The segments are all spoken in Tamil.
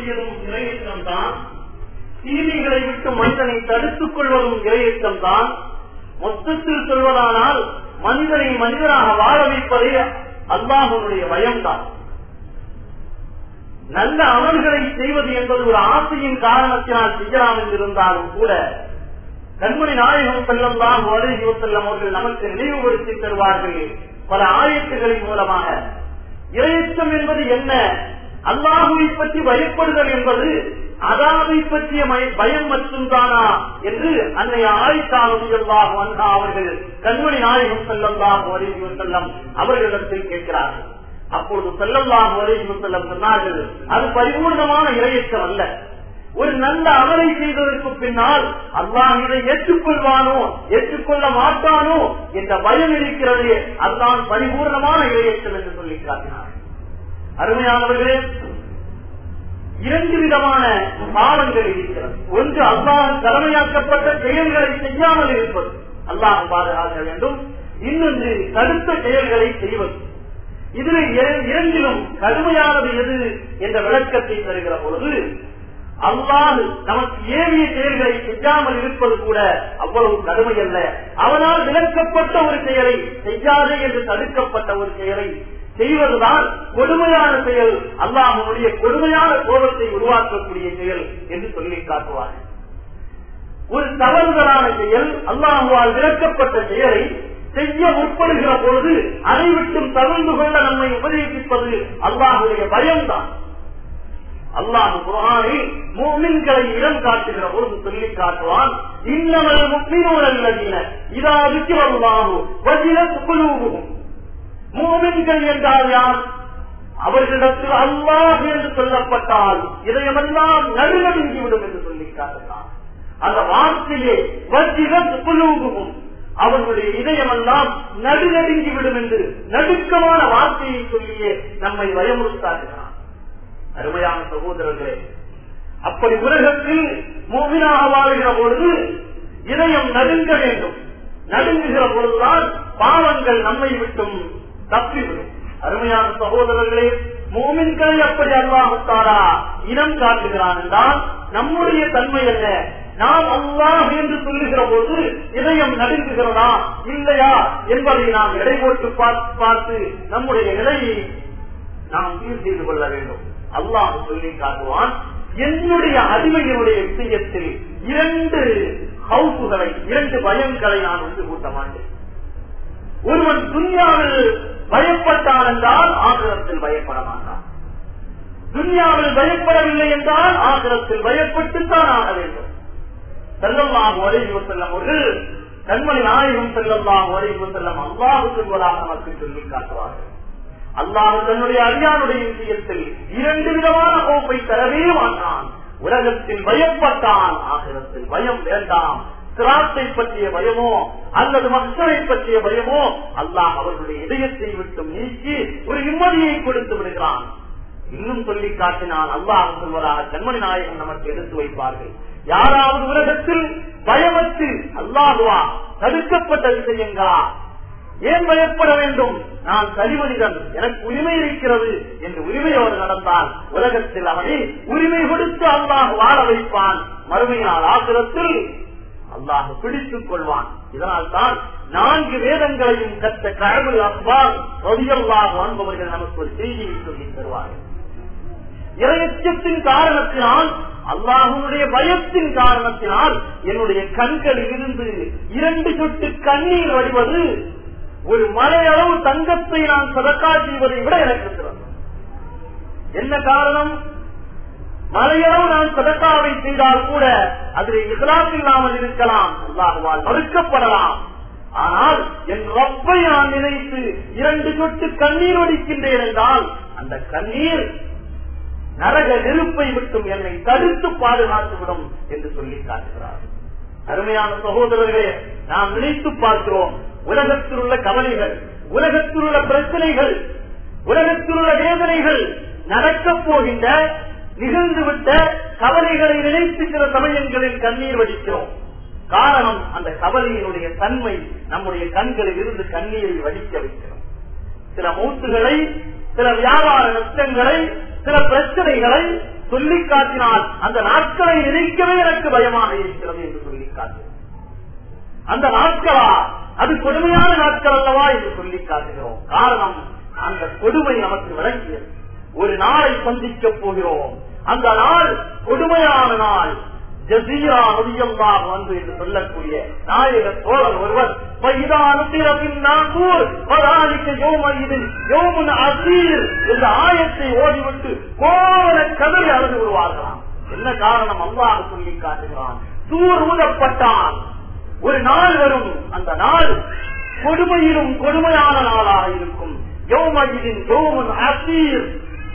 செய்யக்கூடியதும் இரையச்சம் தான் தீமைகளை விட்டு மனிதனை தடுத்துக் கொள்வதும் இரையச்சம் தான் மொத்தத்தில் சொல்வதானால் மனிதனை மனிதனாக வாழ வைப்பதே அல்லாஹனுடைய பயம்தான் நல்ல அமல்களை செய்வது என்பது ஒரு ஆசையின் காரணத்தினால் செய்யலாம் என்றிருந்தாலும் கூட கண்மணி நாயகம் செல்லம் தான் வலியுறு செல்லம் அவர்கள் நமக்கு நினைவுபடுத்தி தருவார்கள் பல ஆயத்துகளின் மூலமாக இரையச்சம் என்பது என்ன அல்லாஹுவை பற்றி பயப்படுதல் என்பது அதாவை பற்றிய பயம் மட்டும்தானா என்று அன்னைய ஆய்ச்சாரதியல்லாக வந்தா அவர்கள் கண்மணி நாயகம் செல்லல்லாக வலியுறு செல்லம் அவர்களிடத்தில் கேட்கிறார்கள் அப்பொழுது செல்லல்லாக வலியுறு செல்லம் சொன்னார்கள் அது பரிபூர்ணமான இரையச்சம் அல்ல ஒரு நல்ல அமலை செய்ததற்கு பின்னால் அல்லாஹ் இதை ஏற்றுக்கொள்வானோ ஏற்றுக்கொள்ள மாட்டானோ என்ற பயம் இருக்கிறது அதுதான் பரிபூர்ணமான இரையச்சம் என்று சொல்லி காட்டினார் அருமையானவர்களே இரண்டு விதமான பாவங்கள் இருக்கிறது ஒன்று அல்லாஹ் கடமையாக்கப்பட்ட செயல்களை செய்யாமல் இருப்பது அல்லாஹ் பாதுகாக்க வேண்டும் இன்னொன்று தடுத்த செயல்களை செய்வது இதில் இரண்டிலும் கடுமையானது எது என்ற விளக்கத்தை தருகிற பொழுது அல்லாது நமக்கு ஏவிய செயல்களை செய்யாமல் இருப்பது கூட அவ்வளவு கடுமை அல்ல அவனால் விளக்கப்பட்ட ஒரு செயலை செய்யாதே என்று தடுக்கப்பட்ட ஒரு செயலை செய்வதுதான் கொடுமையான செயல் அல்லாஹனுடைய கொடுமையான கோபத்தை உருவாக்கக்கூடிய செயல் என்று சொல்லி காட்டுவார்கள் ஒரு தவறுதலான செயல் அல்லாஹுவால் விளக்கப்பட்ட செயலை செய்ய முற்படுகிற பொழுது அதை விட்டும் தவிர்ந்து கொள்ள நம்மை உபதேசிப்பது அல்லாஹுடைய பயம்தான் அல்லாஹ் குரானில் மூமின்களை இடம் காட்டுகிற பொழுது சொல்லி காட்டுவான் இன்னமல் முக்மினூர் அல்லதீன இதா விக்கிரல்லாஹு வஜில குலூபுகும் மூமின்கள் என்றால் யார் அவர்களிடத்தில் அல்லாஹ் என்று சொல்லப்பட்டால் இதயமெல்லாம் நடுநடுங்கிவிடும் என்று சொல்லி காட்டுகிறான் அந்த வார்த்தையே வஜில குலூபுகும் அவர்களுடைய இதயமெல்லாம் நடுநடுங்கிவிடும் என்று நடுக்கமான வார்த்தையை சொல்லியே நம்மை பயமுறுத்தாகிறான் அருமையான சகோதரர்களே அப்படி உலகத்தில் மூவினாக வாழ்கிற பொழுது இதயம் நடுங்க வேண்டும் நடுங்குகிற பொழுதுதான் பாவங்கள் நம்மை விட்டும் தப்பிவிடும் அருமையான சகோதரர்களே மூமின்களை அப்படி அல்லாஹாரா இனம் காட்டுகிறான் என்றால் நம்முடைய தன்மை என்ன நாம் அல்லாஹ் என்று சொல்லுகிற போது இதயம் நடுங்குகிறதா இல்லையா என்பதை நாம் எடை போட்டு பார்த்து நம்முடைய நிலையை நாம் சீர் செய்து கொள்ள வேண்டும் அல்லாஹ் சொல்லி காட்டுவான் என்னுடைய அடிமையினுடைய விஷயத்தில் இரண்டு ஹவுசுகளை இரண்டு பயங்களை நான் வந்து கூட்ட மாட்டேன் ஒருவன் துன்யாவில் பயப்பட்டான் என்றால் ஆகிரத்தில் பயப்பட மாட்டான் துன்யாவில் பயப்படவில்லை என்றால் ஆகிரத்தில் பயப்பட்டுத்தான் ஆக வேண்டும் செல்லமாக வரைவு செல்லும் அவர்கள் கண்மணி நாயகம் செல்லமாக வரைவு செல்லும் அல்லாஹு செல்வதாக நமக்கு சொல்லி காட்டுவார்கள் அல்லாஹ் தன்னுடைய அரியானுடைய விஷயத்தில் இரண்டு விதமான கோப்பை தரவே மாட்டான் உலகத்தில் பயப்பட்டான் ஆகிரத்தில் பயம் வேண்டாம் சிராத்தை பற்றிய பயமோ அல்லது மக்களை பற்றிய பயமோ அல்லாஹ் அவர்களுடைய இதயத்தை விட்டு நீக்கி ஒரு நிம்மதியை கொடுத்து விடுகிறான் இன்னும் சொல்லி காட்டினால் அல்லாஹ் சொல்வதாக கண்மணி நாயகம் நமக்கு எடுத்து வைப்பார்கள் யாராவது உலகத்தில் பயமற்று அல்லாஹுவா தடுக்கப்பட்ட விஷயங்களா ஏன் பயப்பட வேண்டும் நான் தனிமனிதன் எனக்கு உரிமை இருக்கிறது என்று உரிமையோடு நடந்தால் உலகத்தில் அவனை உரிமை கொடுத்து அல்லாஹ் வாழ வைப்பான் மறுமையினால் ஆசிரத்தில் அல்லாஹ் பிடித்துக் கொள்வான் இதனால் தான் நான்கு வேதங்களையும் கற்ற கடவுள் அப்பால் பதியல்லாக வாழ்பவர்கள் நமக்கு ஒரு செய்தியை சொல்லி தருவார்கள் இறையச்சத்தின் காரணத்தினால் அல்லாஹனுடைய பயத்தின் காரணத்தினால் என்னுடைய கண்களில் இருந்து இரண்டு சொட்டு கண்ணீர் வடிவது ஒரு மலையளவு தங்கத்தை நான் சதக்கா செய்வதை விட எனக்கு சிறந்தது என்ன காரணம் மலையளவு நான் சதக்காவை செய்தால் கூட அதில் இஸ்லாம் இல்லாமல் இருக்கலாம் அல்லாஹுவால் மறுக்கப்படலாம் ஆனால் என் ரப்பை நான் நினைத்து இரண்டு சொட்டு கண்ணீர் வடிக்கின்றேன் என்றால் அந்த கண்ணீர் நரக நெருப்பை விட்டும் என்னை தடுத்து பாதுகாத்துவிடும் என்று சொல்லி காட்டுகிறார் அருமையான சகோதரர்களே நாம் நினைத்து பார்க்கிறோம் உலகத்தில் உள்ள கவலைகள் உலகத்தில் உள்ள பிரச்சனைகள் உலகத்தில் உள்ள வேதனைகள் நடக்கப் போகின்ற நிகழ்ந்துவிட்ட கவலைகளை நினைத்துக்கிற சமயங்களில் கண்ணீர் வடிக்கிறோம் காரணம் அந்த கவலையினுடைய தன்மை நம்முடைய கண்களில் இருந்து கண்ணீரை வடிக்க வைக்கிறோம் சில மூத்துகளை சில வியாபார நஷ்டங்களை சில பிரச்சனைகளை சொல்லி காட்டினால் அந்த நாட்களை நினைக்கவே எனக்கு பயமாக இருக்கிறது என்று சொல்லி காட்டினார் அந்த நாட்களா அது கொடுமையான நாட்கள் அல்லவா என்று சொல்லி காட்டுகிறோம் காரணம் அந்த கொடுமை நமக்கு விளங்கியது ஒரு நாளை சந்திக்க போகிறோம் அந்த நாள் கொடுமையான நாள் ஜசீரா நதியம்தான் வந்து என்று சொல்லக்கூடிய நாயக தோழர் ஒருவர் என்ற ஆயத்தை ஓடிவிட்டு கோல கதறி அழுது விடுவார்களாம் என்ன காரணம் அல்லாஹ் சொல்லி காட்டுகிறான் தூர் ஊதப்பட்டான் ஒரு நாள் வரும் அந்த நாள் கொடுமையிலும் கொடுமையான நாளாக இருக்கும் யோமயிலின் யோமன் அசீர்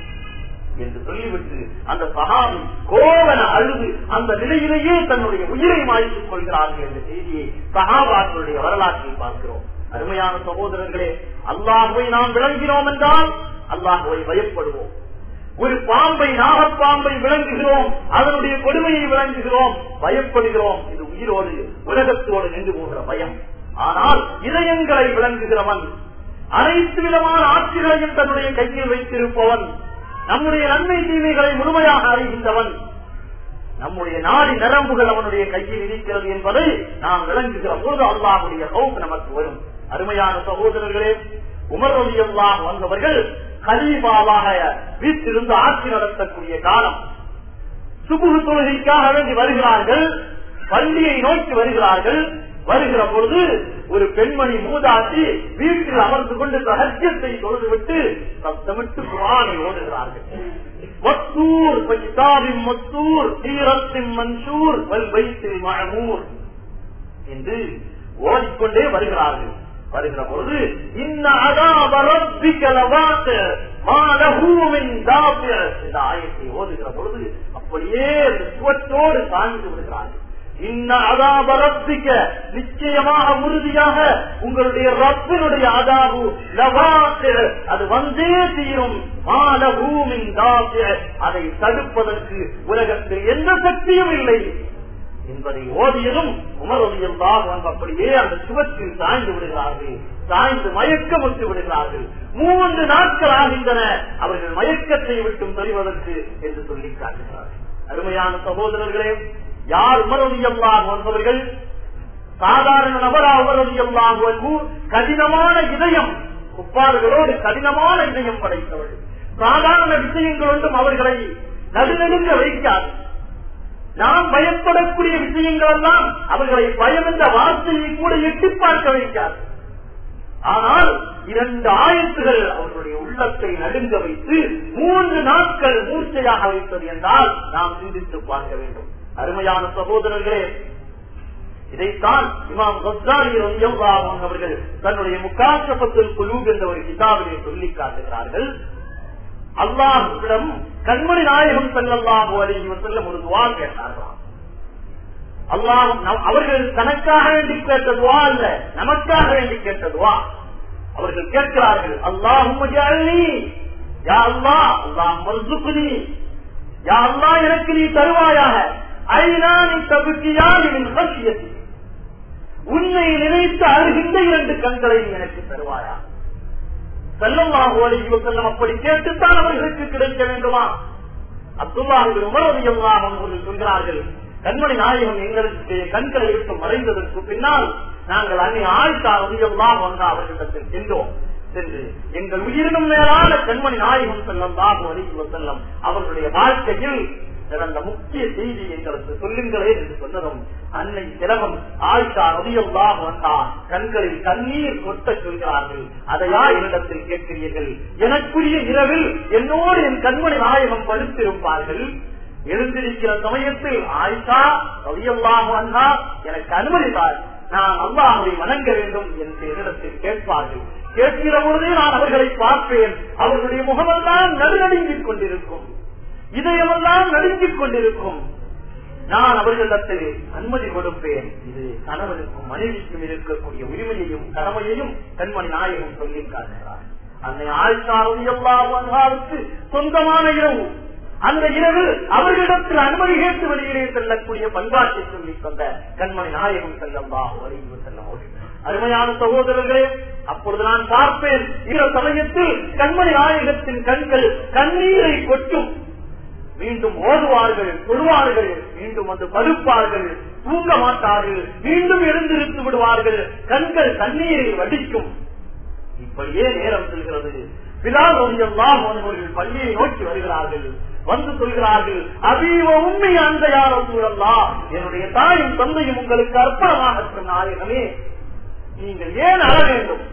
என்று சொல்லிவிட்டு அந்த சகாமி கோவன அழுது அந்த நிலையிலேயே தன்னுடைய உயிரை மாய்த்துக் கொள்கிறார்கள் என்ற செய்தியை சகாபாக்களுடைய வரலாற்றில் பார்க்கிறோம் அருமையான சகோதரர்களே அல்லாஹுவை நாம் விளங்கினோம் என்றால் அல்லாஹுவை பயப்படுவோம் ஒரு பாம்பை நாகப்பாம்பை விளங்குகிறோம் அதனுடைய கொடுமையை விளங்குகிறோம் பயப்படுகிறோம் இது உயிரோடு உலகத்தோடு நின்று போகிற பயம் ஆனால் இதயங்களை விளங்குகிறவன் அனைத்து விதமான ஆட்சிகளையும் தன்னுடைய கையில் வைத்திருப்பவன் நம்முடைய நன்மை தீமைகளை முழுமையாக அறிகின்றவன் நம்முடைய நாடி நரம்புகள் அவனுடைய கையில் இருக்கிறது என்பதை நாம் விளங்குகிற போது அல்லாஹுடைய கவுப் நமக்கு வரும் அருமையான சகோதரர்களே உமர் ரலியல்லாஹு வந்தவர்கள் கலீபாவாக வீட்டிலிருந்து ஆட்சி நடத்தக்கூடிய காலம் சுபுகு தொழுகைக்காக வேண்டி வருகிறார்கள் பள்ளியை நோக்கி வருகிறார்கள் வருகிற பொழுது ஒரு பெண்மணி மூதாட்டி வீட்டில் அமர்ந்து கொண்டு ரகசியத்தை தொழுதுவிட்டு சப்தமிட்டு குரானை ஓடுகிறார்கள் மத்தூர் பஞ்சாபின் மத்தூர் தீரத்தின் மன்சூர் வல் வைத்தில் மழமூர் என்று ஓடிக்கொண்டே வருகிறார்கள் வருகிற பொழுது இன்ன அதாப ரப்பிக்க லவாத்து மா லஹூ மின் தாஃபிஅ இந்த ஆயத்தை ஓதுகிற பொழுது அப்படியே அந்த சுவற்றோடு சாய்ந்து விடுகிறார்கள் இன்ன அதாப ரப்பிக்க நிச்சயமாக உறுதியாக உங்களுடைய ரப்பினுடைய அதாபு லவாத்து அது வந்தே தீரும் மா லஹூ மின் தாஃபிஅ அதை தடுப்பதற்கு உலகத்தில் எந்த சக்தியும் இல்லை என்பதை ஓதியதும் உமரொலியல்லாக அப்படியே அந்த சுவற்றில் சாய்ந்து விடுகிறார்கள் சாய்ந்து மயக்கம் விட்டு விடுகிறார்கள் மூன்று நாட்கள் ஆகின்றன அவர்கள் மயக்கத்தை விட்டும் தெரிவதற்கு என்று சொல்லி காட்டுகிறார்கள் அருமையான சகோதரர்களே யார் உமரொலியல்லாக வந்தவர்கள் சாதாரண நபரா உமரொலியல்லாக கடினமான இதயம் குப்பாடுகளோடு கடினமான இதயம் படைத்தவர்கள் சாதாரண விஷயங்கள் ஒன்றும் அவர்களை நடுநடுங்க வைக்காது நாம் பயப்படக்கூடிய விஷயங்கள் எல்லாம் அவர்களை பயம் என்ற வார்த்தையை கூட எட்டி பார்க்க வைக்காது ஆனால் இரண்டு ஆயத்துகள் அவர்களுடைய உள்ளத்தை நடுங்க வைத்து மூன்று நாட்கள் மூர்ச்சையாக வைத்தது என்றால் நாம் சிந்தித்து பார்க்க வேண்டும் அருமையான சகோதரர்களே இதைத்தான் இமாம் கஸ்ரானி அவர்கள் தன்னுடைய முக்காசப்பத்தில் குலூப் என்ற ஒரு கிதாபிலே சொல்லி காட்டுகிறார்கள் அல்லாஹிடம் கண்மணி நாயகம் செல்லல்லாஹு அலைஹி வஸல்லம் ஒரு துவா கேட்டார்களாம் அல்லாஹ் அவர்கள் தனக்காக வேண்டி கேட்ட துவா அல்ல நமக்காக வேண்டி கேட்ட துவா அவர்கள் கேட்கிறார்கள் அல்லாஹும் யா அல்லாஹ் அல்லாஹ் மர்சுக்குனி யா அல்லாஹ் எனக்கு நீ தருவாயாக ஐநானி தகுதியானின் கட்சியத்தி உன்னை நினைத்து அழுகின்ற இரண்டு கண்களை எனக்கு தருவாயா செல்லமாக செல்லம் அப்படி கேட்டுத்தான் அவர்களுக்கு கிடைக்க வேண்டுமா அப்துல்லாஹின் உமரதியெல்லாம் அவர்கள் சொல்கிறார்கள் கண்மணி நாயகம் எங்களுக்கு கண்களை விட்டு மறைந்ததற்கு பின்னால் நாங்கள் அன்னை ஆழ்த்தா உதயம்தான் வந்த அவர்களிடத்தில் சென்றோம் சென்று எங்கள் உயிரினும் மேலான கண்மணி நாயகம் செல்லம் தான் அறிவு செல்லம் அவர்களுடைய வாழ்க்கையில் சிறந்த முக்கிய செய்தி எங்களுக்கு சொல்லுங்களே என்று சொன்னதும் அன்னை திலகம் ஆயிஷா நதியல்லாக வந்தா கண்களில் கண்ணீர் கொட்ட சொல்கிறார்கள் அதையா என்னிடத்தில் கேட்கிறீர்கள் எனக்குரிய இரவில் என்னோடு என் கண்மணி நாயகம் படுத்திருப்பார்கள் எழுந்திருக்கிற சமயத்தில் ஆயிஷா நதியல்லாக வந்தா எனக்கு அனுமதித்தார் நான் அல்லாஹை வணங்க வேண்டும் என்று என்னிடத்தில் கேட்பார்கள் கேட்கிற பொழுதே நான் அவர்களை பார்ப்பேன் அவர்களுடைய முகமெல்லாம் நடுநடுங்கிக் கொண்டிருக்கும் இதயமெல்லாம் நடுங்கிக் கொண்டிருக்கும் நான் அவர்களிடத்தில் அனுமதி கொடுப்பேன் இது கணவனுக்கும் மனைவிக்கும் இருக்கக்கூடிய உரிமையையும் கடமையையும் கண்மணி நாயகம் சொல்லி காட்டுகிறார் அன்னை ஆழ்த்தாருக்கு சொந்தமான இரவு அந்த இரவு அவர்களிடத்தில் அனுமதி கேட்டு வெளியிலே செல்லக்கூடிய பண்பாட்டை சொல்லிக் கொண்ட கண்மணி நாயகம் செல்லம்பா வரைவு செல்லும் அருமையான சகோதரர்களே அப்பொழுது நான் பார்ப்பேன் இந்த சமயத்தில் கண்மணி நாயகத்தின் கண்கள் கண்ணீரை கொட்டும் மீண்டும் ஓடுவார்கள் தொழுவார்கள் மீண்டும் வந்து படுப்பார்கள் தூங்க மாட்டார்கள் மீண்டும் எழுந்திருந்து விடுவார்கள் கண்கள் தண்ணீரை வடிக்கும் இப்படியே நேரம் செல்கிறது பிலால் எல்லாம் அவர்கள் பள்ளியை நோக்கி வருகிறார்கள் வந்து சொல்கிறார்கள் அபீவ உண்மை அந்த யாரும் சூழல்லா என்னுடைய தாயும் தந்தையும் உங்களுக்கு அர்ப்பணமாக நாயகமே நீங்கள் ஏன் அற வேண்டும்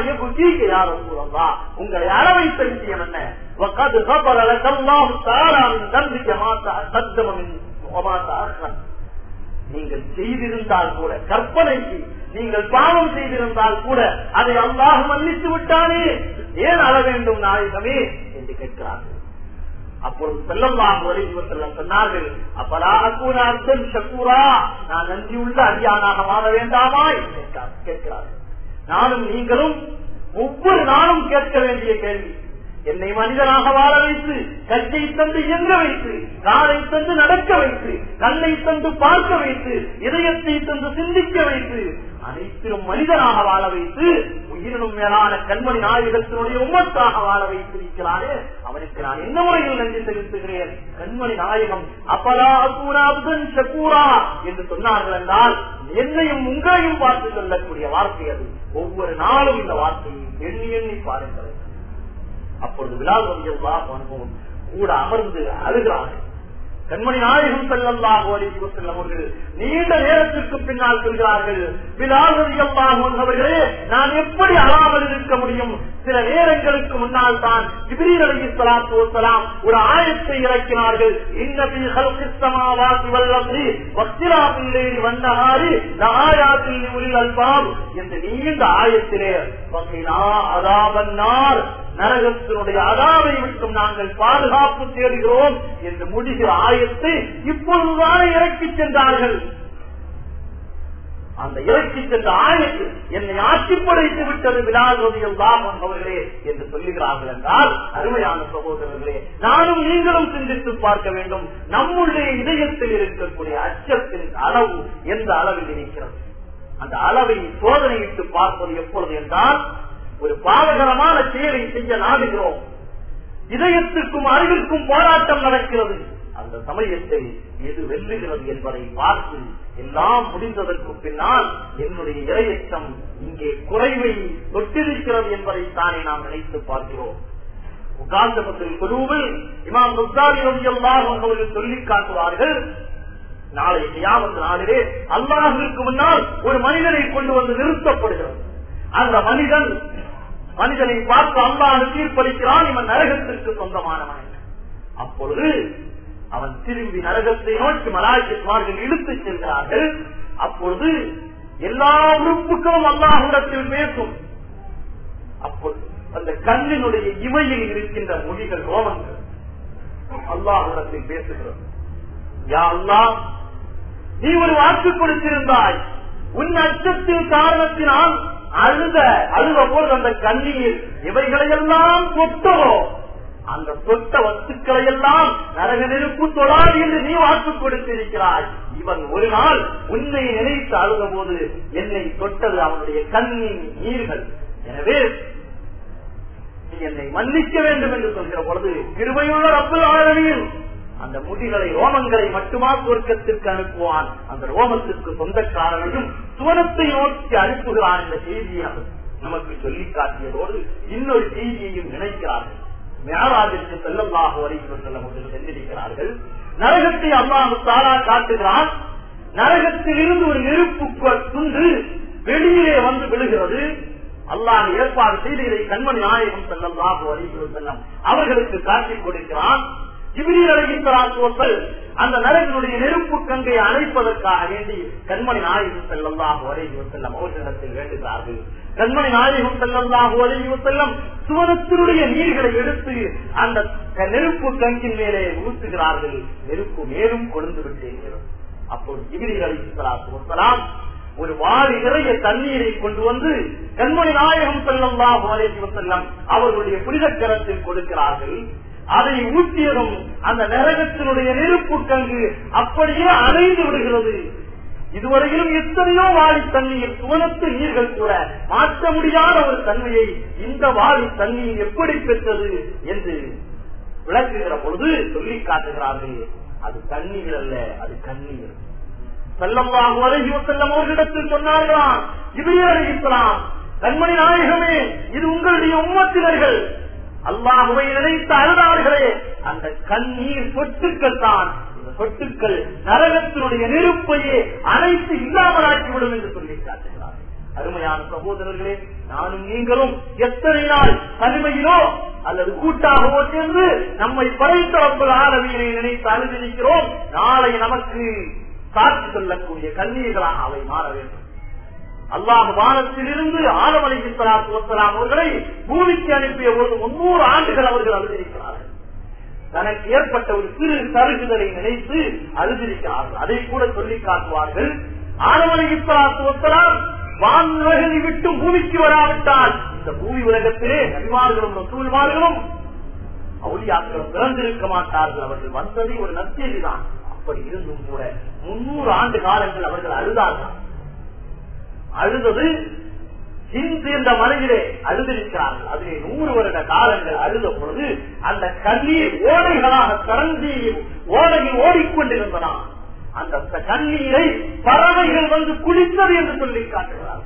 யாரும் சூழல்லா உங்களை அற வைத்த விஷயம் என்ன وقد غفر لك الله تعالى من ذنبك ما تقدم من وما تأخر நீங்கள் செய்திருந்தால் கூட கற்பனைக்கு நீங்கள் பாவம் செய்திருந்தால் கூட அதை அல்லாஹ் மன்னித்து விட்டானே ஏன் அழ வேண்டும் நாயகமே என்று கேட்கிறார்கள் அப்பொழுது செல்லமாக வலியுறுத்தல் சொன்னார்கள் அப்பலா அக்கூன அர்த்தம் சக்கூரா நான் நன்றியுள்ள அடியானாக மாற வேண்டாமா என்று கேட்கிறார்கள் நானும் நீங்களும் ஒவ்வொரு நாளும் கேட்க வேண்டிய கேள்வி என்னை மனிதனாக வாழ வைத்து கச்சை தந்து இயங்க வைத்து காலை தந்து நடக்க வைத்து கண்ணை தந்து பார்க்க வைத்து இதயத்தை தந்து சிந்திக்க வைத்து அனைத்திலும் மனிதனாக வாழ வைத்து உயிரினும் மேலான கண்மணி நாயகத்தினுடைய உம்மத்தாக வாழ வைத்திருக்கிறானே அவனுக்கு நான் என்ன முறையில் நன்றி செலுத்துகிறேன் கண்மணி நாயகம் அப்பலாபுன் சக்கூரா என்று சொன்னார்கள் என்றால் என்னையும் உங்களையும் பார்த்து சொல்லக்கூடிய வார்த்தை அது ஒவ்வொரு நாளும் இந்த வார்த்தையை எண்ணி எண்ணி பாருங்கள் அப்பொழுது விழாவதியல்லா அனுபவம் கூட அமர்ந்து அழுகிறார்கள் கண்மணி நாயகம் செல்லல்லாஹு அலைஹி வஸல்லம் அவர்கள் நீண்ட நேரத்திற்கு பின்னால் சொல்கிறார்கள் விழாவதியல்லாஹு அவர்களே நான் எப்படி அழாமல் இருக்க முடியும் சில நேரங்களுக்கு முன்னால் தான் ஜிப்ரீல் அலைஹிஸ்ஸலாத்து வஸலாம் ஒரு ஆயத்தை இறக்கினார்கள் இன்ன ஃபீ ஹல்கிஸ் ஸமாவாதி வல் அர்தி வக்திலாஃபில் லைலி வன் நஹாரி லஆயாத்தில் லிஉலில் அல்பாப் என்ற நீண்ட ஆயத்திலே வகினா அதாபன் நார் நரகத்தினுடைய அதாவை விட்டும் நாங்கள் பாதுகாப்பு தேடுகிறோம் என்று முடிகிற ஆயத்தை இப்பொழுதுதான் இறக்கி சென்றார்கள் அந்த இறக்கி சென்ற ஆயத்து என்னை ஆட்சி படைத்து விட்டது விழாதிகள் தான் அவர்களே என்று சொல்லுகிறார்கள் என்றால் அருமையான சகோதரர்களே நானும் நீங்களும் சிந்தித்து பார்க்க வேண்டும் நம்முடைய இதயத்தில் இருக்கக்கூடிய அச்சத்தின் அளவு எந்த அளவில் இருக்கிறது அந்த அளவை சோதனையிட்டு பார்ப்பது எப்பொழுது என்றால் ஒரு பாவகரமான செயலை செய்ய நாடுகிறோம் இதயத்திற்கும் அறிவிற்கும் போராட்டம் நடக்கிறது அந்த சமயத்தில் எது வெல்லுகிறது என்பதை பார்த்து எல்லாம் முடிந்ததற்கு பின்னால் என்னுடைய இரையச்சம் இங்கே குறைவை தொட்டிருக்கிறது என்பதை தானே நாம் நினைத்து பார்க்கிறோம் உகாந்தபத்தில் குருவில் இமாம் முக்தாரி எல்லாம் அவர்கள் சொல்லி காட்டுவார்கள் நாளை கியாமத்து நாளிலே அல்லாஹிற்கு முன்னால் ஒரு மனிதனை கொண்டு வந்து நிறுத்தப்படுகிறது அந்த மனிதன் மனிதனை பார்த்து அல்லாஹ் தீர்ப்பளிக்கிறான் இவன் நரகத்திற்கு சொந்தமானவன் அப்பொழுது அவன் திரும்பி நரகத்தை நோக்கி மலாய்க்குமார்கள் இழுத்துச் செல்கிறார்கள் அப்பொழுது எல்லா உறுப்புகளும் அல்லாஹிடத்தில் பேசும் அப்பொழுது அந்த கண்ணினுடைய இமையில் இருக்கின்ற மொழிகள் ரோமங்கள் அல்லாஹிடத்தில் பேசுகிறது யா அல்லாஹ் நீ ஒரு வாக்கு கொடுத்திருந்தாய் உன் அச்சத்தின் காரணத்தினால் அழுத அழுத போது அந்த கண்ணீர் இவைகளையெல்லாம் தொட்டவோ அந்த தொட்ட வஸ்துக்களை எல்லாம் நரக நெருப்பு தொழாது என்று நீ வாக்கு கொடுத்திருக்கிறாய் இவன் ஒரு நாள் உன்னை நினைத்து அழுத போது என்னை தொட்டது அவனுடைய கண்ணின் நீர்கள் எனவே நீ என்னை மன்னிக்க வேண்டும் என்று சொல்கிற பொழுது கிருபையுள்ள ரப்பல் ஆளுநர் அந்த முடிகளை ரோமங்களை மட்டுமா சொர்க்கத்திற்கு அனுப்புவான் அந்த ரோமத்திற்கு சொந்தக்காரனையும் சுவனத்தை நோக்கி அனுப்புகிறான் என்ற செய்தியை அவர் நமக்கு சொல்லி காட்டியதோடு இன்னொரு செய்தியையும் நினைக்கிறார்கள் மேலாதிற்கு செல்லமாக வரைக்கும் செல்ல முதல் சென்றிருக்கிறார்கள் நரகத்தை அல்லாஹு தாரா காட்டுகிறான் நரகத்தில் இருந்து ஒரு நெருப்பு துண்டு வெளியிலே வந்து விழுகிறது அல்லாஹ் ஏற்பாடு செய்து இதை கண்மணி நாயகம் செல்லமாக வரைக்கும் செல்லம் அவர்களுக்கு காட்டிக் கொடுக்கிறான் ஜிபிரிகள் அந்த நரகனுடைய நெருப்பு கங்கை அணைப்பதற்காக வேண்டி கண்மணி நாயகம் செல்லல்லாக வரையும் செல்லம் அவர்களிடத்தில் வேண்டுகிறார்கள் கண்மணி நாயகம் செல்லல்லாக வரையும் செல்லம் சுவனத்தினுடைய நீர்களை எடுத்து அந்த நெருப்பு கங்கின் மேலே ஊற்றுகிறார்கள் நெருப்பு மேலும் கொழுந்து விட்டேன் அப்போது ஜிபிரிகள் அலிசலாம் ஒரு வாரி நிறைய தண்ணீரை கொண்டு வந்து கண்மணி நாயகம் செல்லல்லாக வரையும் செல்லம் அவர்களுடைய புனித கரத்தில் கொடுக்கிறார்கள் அதை ஊற்றியதும் அந்த நரகத்தினுடைய நெருப்பு கங்கு அப்படியே அணைந்து விடுகிறது இதுவரையிலும் எத்தனையோ வாழி தண்ணீர் சுவனத்து நீர்கள் கூட மாற்ற முடியாத ஒரு தன்மையை இந்த வாழி தண்ணீர் எப்படி பெற்றது என்று விளக்குகிற பொழுது சொல்லி காட்டுகிறார்கள் அது தண்ணீர் அல்ல அது கண்ணீர் செல்லமாக வரையோ செல்லம் அவர்களிடத்தில் சொன்னார்களாம் இவையே அறிவிக்கலாம் கண்மணி நாயகமே இது உங்களுடைய உம்மத்தினர்கள் அல்லாஹுவை நினைத்த அழுதார்களே அந்த கண்ணீர் சொட்டுக்கள் தான் இந்த சொட்டுக்கள் நரகத்தினுடைய நெருப்பையே அனைத்து இல்லாமலாக்கிவிடும் என்று சொல்லி காட்டுகிறார் அருமையான சகோதரர்களே நானும் நீங்களும் எத்தனை நாள் தனிமையிலோ அல்லது கூட்டாகவோ சேர்ந்து நம்மை படைத்தரப்பு ஆரவியனை நினைத்து அழுதிருக்கிறோம் நாளை நமக்கு சாட்சி சொல்லக்கூடிய கண்ணீர்களாக அவை மாற வேண்டும் அல்லாஹ் வானத்திலிருந்து ஆலமலை சலாத்து வசலாம் அவர்களை பூமிக்கு அனுப்பிய ஒரு முன்னூறு ஆண்டுகள் அவர்கள் அழுதிருக்கிறார்கள் தனக்கு ஏற்பட்ட ஒரு சிறு சருகுதலை நினைத்து அழுதிருக்கிறார்கள் அதை கூட சொல்லி காட்டுவார்கள் ஆலமலை சலாத்து வசலாம் வான்வகை விட்டு பூமிக்கு வராவிட்டால் இந்த பூமி உலகத்திலே நபிமார்களும் ரசூல்மார்களும் அவுளியாக்களும் பிறந்திருக்க மாட்டார்கள் அவர்கள் வந்ததை ஒரு நற்செய்திதான் அப்படி இருந்தும் கூட முன்னூறு ஆண்டு காலங்கள் அவர்கள் அழுதார்கள் அழுதது ஹிந்த் என்ற மலையிலே அழுதிருக்கிறார்கள் அதிலே நூறு வருட காலங்கள் அழுத பொழுது அந்த கண்ணீர் ஓடைகளாக கரந்தி ஓடையில் ஓடிக்கொண்டிருந்தன அந்த கண்ணீரை பறவைகள் வந்து குளித்தது என்று சொல்லி காட்டுகிறார்கள்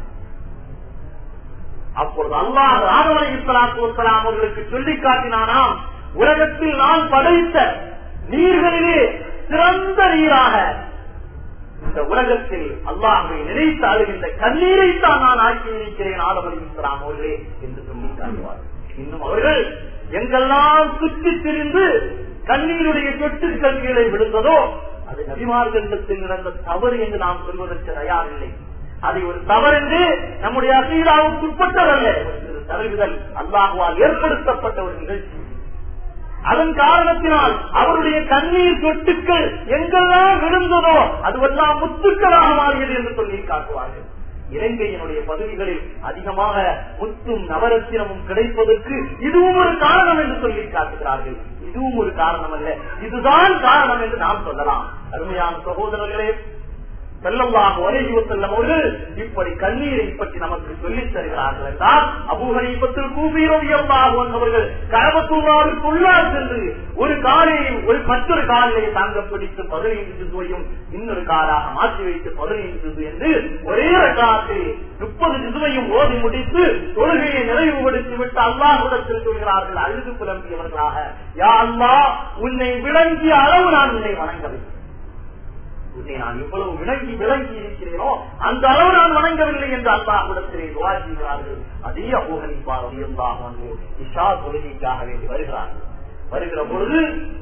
அப்பொழுது அல்லாஹ் ஆதவரை இஸ்லாத்துலாம் அவர்களுக்கு சொல்லி காட்டினானாம் உலகத்தில் நான் படைத்த நீர்களிலே சிறந்த நீராக இந்த உலகத்தில் அல்லாஹை நினைத்து அழுகின்ற கண்ணீரை தான் நான் ஆக்கி இருக்கிறேன் ஆதவரை இஸ்லாம் அவர்களே என்று சொல்லி காட்டுவார் இன்னும் அவர்கள் எங்கெல்லாம் சுற்றி திரிந்து கண்ணீருடைய சொட்டுக்கள் கீழே விழுந்ததோ அது நபிமார்களிடத்தில் நடந்த தவறு என்று நாம் சொல்வதற்கு தயாரில்லை அதை ஒரு தவறென்று நம்முடைய அசீதாவுக்கு உட்பட்டதல்ல ஒரு தவறுதல் அல்லாஹுவால் ஏற்படுத்தப்பட்ட ஒரு நிகழ்ச்சி அதன் காரணத்தினால் அவருடைய கண்ணீர் சொட்டுக்கள் எங்கெல்லாம் விழுந்ததோ அதுவெல்லாம் முத்துக்களாக மாறியது என்று சொல்லி காட்டுவார்கள் இலங்கையினுடைய பகுதிகளில் அதிகமாக முத்தும் நவரத்தினமும் கிடைப்பதற்கு இதுவும் ஒரு காரணம் என்று சொல்லி காட்டுகிறார்கள் இதுவும் ஒரு காரணம் அல்ல இதுதான் காரணம் என்று நாம் சொல்லலாம் அருமையான சகோதரர்களே செல்லமாக வரைவு செல்லும் அவர்கள் இப்படி கண்ணீரை பற்றி நமக்கு சொல்லித் தருகிறார்கள் என்றால் அபூகரீபத்தில் கூபீரோவியவர்கள் கரபத்தூராவிற்கு உள்ளார் சென்று ஒரு காலையும் ஒரு மற்றொரு காலையை தாங்க பிடித்து பதினைந்து சிசுவையும் இன்னொரு காலாக மாற்றி வைத்து பதினைந்து சிசு என்று ஒரே காலத்தில் முப்பது சிசுவையும் ஓதி முடித்து தொழுகையை நிறைவுபடுத்தி விட்டு அல்லாஹுடத்தில் சொல்கிறார்கள் அழுது புலம்பியவர்களாக யா அல்லா உன்னை விளங்கிய அளவு நான் உன்னை வணங்கவில்லை உன்னை நான் எவ்வளவு விளங்கி விளங்கி இருக்கிறேனோ அந்த அளவு நான் வணங்கவில்லை என்று அல்லாஹுடத்திலே துவா செய்கிறார்கள் அதே அபோகனிப்பா உயர்ந்தாக வந்து இஷா தொழுகைக்காக வேண்டி வருகிறார்கள் வருகிற பொழுது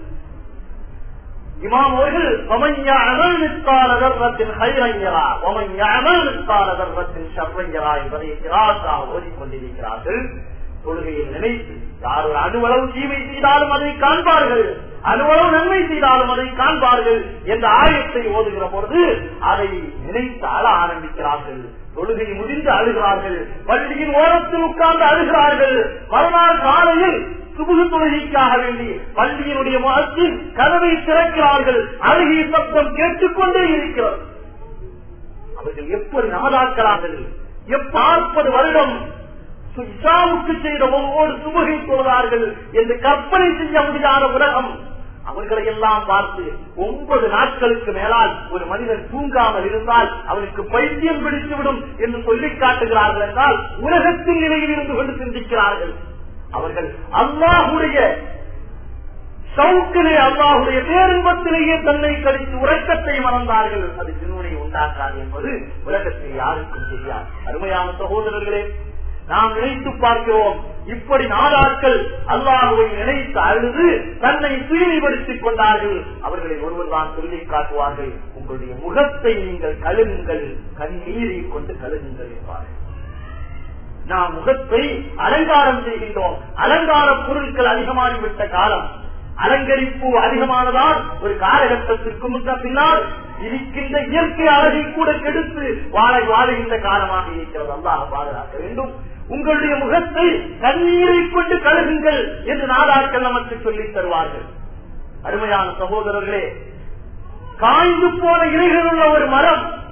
இமாம் அவர்கள் ஒமஞ்சாமல் நிற்கால தர்மத்தின் ஹைரஞ்சரா ஒமஞ்சாமல் நிற்கால தர்மத்தின் ஷர்வஞ்சரா என்பதை கிராசாக ஓதிக்கொண்டிருக்கிறார்கள் தொழுகையில் நினைத்து யார் ஒரு அணுவளவு தீமை செய்தாலும் அதை காண்பார்கள் அணுவளவு நன்மை செய்தாலும் அதை காண்பார்கள் என்ற ஆயத்தை ஓதுகிற பொழுது அதை நினைத்து அழ ஆரம்பிக்கிறார்கள் தொழுகை முடிந்து அழுகிறார்கள் பள்ளியின் ஓரத்தில் உட்கார்ந்து அழுகிறார்கள் மறுநாள் காலையில் சுபுகு தொழுகைக்காக வேண்டி பள்ளியினுடைய முகத்தில் கதவை திறக்கிறார்கள் அழுகை சப்தம் கேட்டுக்கொண்டே இருக்கிறது அவர்கள் எப்படி நாதாக்கிறார்கள் எப்பாற்பது வருடம் இஸ்லாமுக்கு செய்த ஒவ்வொரு சுபகை தொழுதார்கள் என்று கற்பனை செய்ய முடியாத உலகம் அவர்களை எல்லாம் பார்த்து ஒன்பது நாட்களுக்கு மேலால் ஒரு மனிதன் தூங்காமல் இருந்தால் அவனுக்கு பைத்தியம் பிடித்துவிடும் என்று சொல்லி காட்டுகிறார்கள் என்றால் உலகத்தின் நிலையில் இருந்து கொண்டு சிந்திக்கிறார்கள் அவர்கள் அல்லாஹுடைய சவுக்கிலே அல்லாஹுடைய பேரின்பத்திலேயே தன்னை கழித்து உறக்கத்தை மறந்தார்கள் அது சிறுவனை உண்டாக்காது என்பது உலகத்தில் யாருக்கும் தெரியாது அருமையான சகோதரர்களே நாம் நினைத்து பார்க்கிறோம் இப்படி நாடாக்கள் அல்லாஹுவை நினைத்து அழுது தன்னை தூய்மைப்படுத்திக் கொண்டார்கள் அவர்களை ஒருவர் தான் சொல்லி காட்டுவார்கள் உங்களுடைய முகத்தை நீங்கள் கழுகுங்கள் கண்ணீரை கொண்டு கழுகுங்கள் என்பார்கள் நாம் முகத்தை அலங்காரம் செய்கின்றோம் அலங்கார பொருட்கள் அதிகமாகிவிட்ட காலம் அலங்கரிப்பு அதிகமானதால் ஒரு காலகட்டத்திற்கு முன்ன பின்னால் இருக்கின்ற இயற்கை அழகை கூட கெடுத்து வாழ வாழுகின்ற காலமாக இருக்கிறது அல்லாஹ் பாதுகாக்க வேண்டும் உங்களுடைய முகத்தை கண்ணீரை கொண்டு கழுகுங்கள் என்று நாடாக்கள் நமக்கு சொல்லித் தருவார்கள் அருமையான சகோதரர்களே காய்ந்து போன இலைகள் உள்ள ஒரு மரம்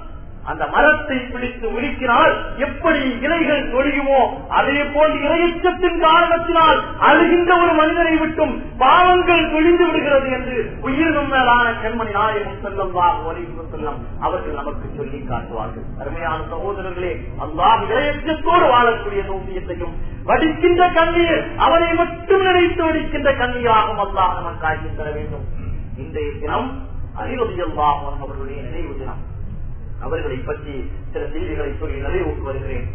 அந்த மரத்தை பிடித்து உலுக்கினால் எப்படி இலைகள் தொழியுமோ அதே போல் இறையச்சத்தின் காரணத்தினால் அழுகின்ற ஒரு மனிதனை விட்டும் பாவங்கள் தொழிந்து விடுகிறது என்று உயிரினும் மேலான கண்மணி நாயகம் செல்லம் வலிவு செல்லம் அவர்கள் நமக்கு சொல்லி காட்டுவார்கள் அருமையான சகோதரர்களே அல்லாஹ் இறையச்சத்தோடு வாழக்கூடிய சௌசியத்தையும் வடிக்கின்ற கண்ணீர் அவனை மட்டும் நினைத்து வடிக்கின்ற கண்ணீராகும் அல்லாஹ் நமக்கு ஆகி தர வேண்டும் இன்றைய தினம் அனிருதியல்லாஹன் அவர்களுடைய நினைவு தினம் அவர்களை பற்றி சில செய்திகளை சொல்லி நிறைவுக்கு வருகிறேன்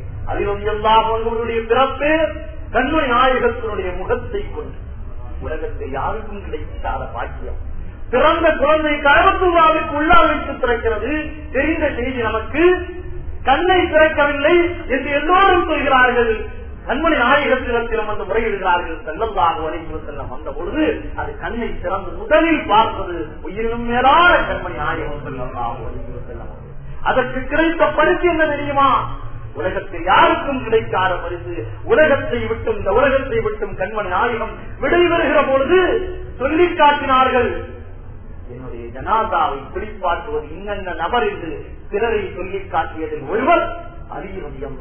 அதிலுடைய பிறப்பு கண்மணி நாயகத்தினுடைய முகத்தை கொண்டு உலகத்தில் யாருக்கும் கிடைக்காத பாக்கியம் பிறந்த குழந்தை கழகத்துவாவுக்கு உள்ளால் வைத்து திறக்கிறது தெரிந்த செய்தி நமக்கு கண்ணை திறக்கவில்லை என்று எல்லோரும் சொல்கிறார்கள் கண்மணி நாயகத்திடத்திலும் வந்து முறையிடுகிறார்கள் செல்லந்தாக வரைக்கும் செல்லம் வந்த பொழுது அது கண்ணை திறந்து முதலில் பார்ப்பது உயிரினும் மேலான கண்மணி நாயகம் செல்லந்தாக வரைக்கும் செல்லம் அதற்கு கிடைத்த பரிசு என்ன தெரியுமா உலகத்தில் யாருக்கும் கிடைக்காத பரிசு உலகத்தை விட்டும் இந்த உலகத்தை விட்டும் கண்மணி நாயகம் விடைபெறுகிற பொழுது சொல்லி காட்டினார்கள் என்னுடைய ஜனாதாவை பிடிப்பாட்டுவது இன்னென்ன நபர் என்று பிறரை சொல்லி காட்டியதில் ஒருவர் அறியுமதியம்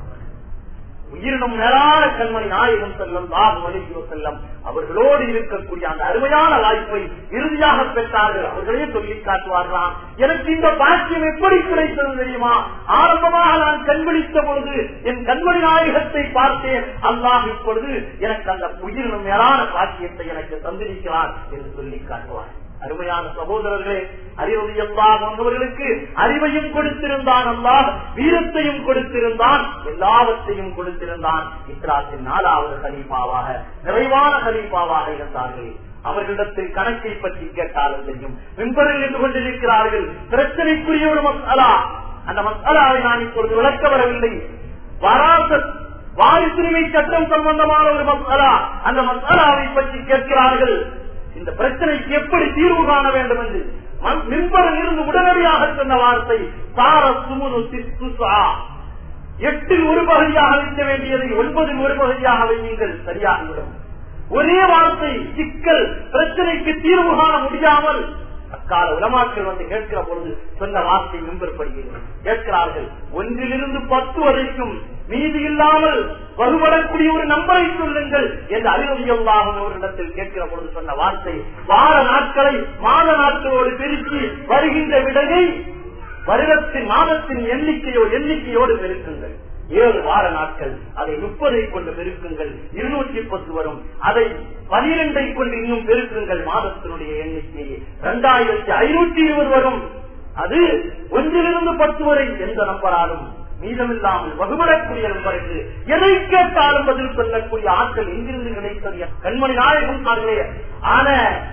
உயிரினும் மேலான கண்மணி நாயகம் செல்லம் தாகு வலிக்கியோ செல்லம் அவர்களோடு இருக்கக்கூடிய அந்த அருமையான வாய்ப்பை இறுதியாக பெற்றார்கள் அவர்களே சொல்லி காட்டுவார்களாம் எனக்கு இந்த பாக்கியம் எப்படி கிடைத்தது தெரியுமா ஆரம்பமாக நான் கண்பிடித்த பொழுது என் கண்மணி நாயகத்தை பார்த்தேன் அல்லாஹ் இப்பொழுது எனக்கு அந்த உயிரினும் மேலான பாக்கியத்தை எனக்கு தந்திருக்கிறார் என்று சொல்லி காட்டுவார் அருமையான சகோதரர்களே அறிவதையெல்லாம் வந்தவர்களுக்கு அறிவையும் கொடுத்திருந்தான் அல்லாஹ் வீரத்தையும் கொடுத்திருந்தான் எல்லாவற்றையும் கொடுத்திருந்தான் இஸ்லாத்தின் நாலாவது கலீப்பாவாக நிறைவான கலீப்பாவாக இருந்தார்கள் அவர்களிடத்தில் கணக்கை பற்றி கேட்டாலும் தெரியும் மெம்பரில் இருந்து கொண்டிருக்கிறார்கள் பிரச்சனைக்குரிய ஒரு மசாலா அந்த மசாலாவை நான் இப்பொழுது விளக்க வரவில்லை வராச வாரிசுரிமை சட்டம் சம்பந்தமான ஒரு மசாலா அந்த மசாலாவை பற்றி கேட்கிறார்கள் இந்த பிரச்சனைக்கு எப்படி தீர்வு காண வேண்டும் என்று மின்பரில் இருந்து உடனடியாக சொன்ன வார்த்தை சார சுமுனு சித்துசா எட்டில் ஒரு பகுதியாக வைக்க வேண்டியதை ஒன்பதில் ஒரு பகுதியாக வையுங்கள் சரியாகிவிடும் ஒரே வார்த்தை சிக்கல் பிரச்சனைக்கு தீர்வு காண முடியாமல் அக்கால உலமாக்கள் வந்து கேட்கிற பொழுது சொன்ன வார்த்தை மின்படுகிறது கேட்கிறார்கள் ஒன்றிலிருந்து பத்து வரைக்கும் மீதி இல்லாமல் வலுவடக்கூடிய ஒரு நம்பரை சொல்லுங்கள் என்று அறிவுறுதியல்லாகும் அவரிடத்தில் கேட்கிற பொழுது சொன்ன வார்த்தை வார நாட்களை மாத நாட்களோடு பிரித்து வருகின்ற விடையை வருடத்தின் மாதத்தின் எண்ணிக்கையோ எண்ணிக்கையோடு பெருக்குங்கள் ஏழு வார நாட்கள் அதை முப்பதை கொண்டு பெருக்குங்கள் இருநூற்றி பத்து வரும் அதை பனிரெண்டை கொண்டு இன்னும் பெருக்குங்கள் மாதத்தினுடைய எண்ணிக்கையை இரண்டாயிரத்தி ஐநூற்றி இருபது வரும் அது ஒன்றிலிருந்து பத்து வரை எந்த நம்பராலும் மீதமில்லாமல் வகுபடக்கூடிய நம்பருக்கு எதை கேட்டாலும் பதில் சொல்லக்கூடிய ஆட்கள் எங்கிருந்து கிடைத்தது கண்மணி நாயகம் அவர்களே ஆன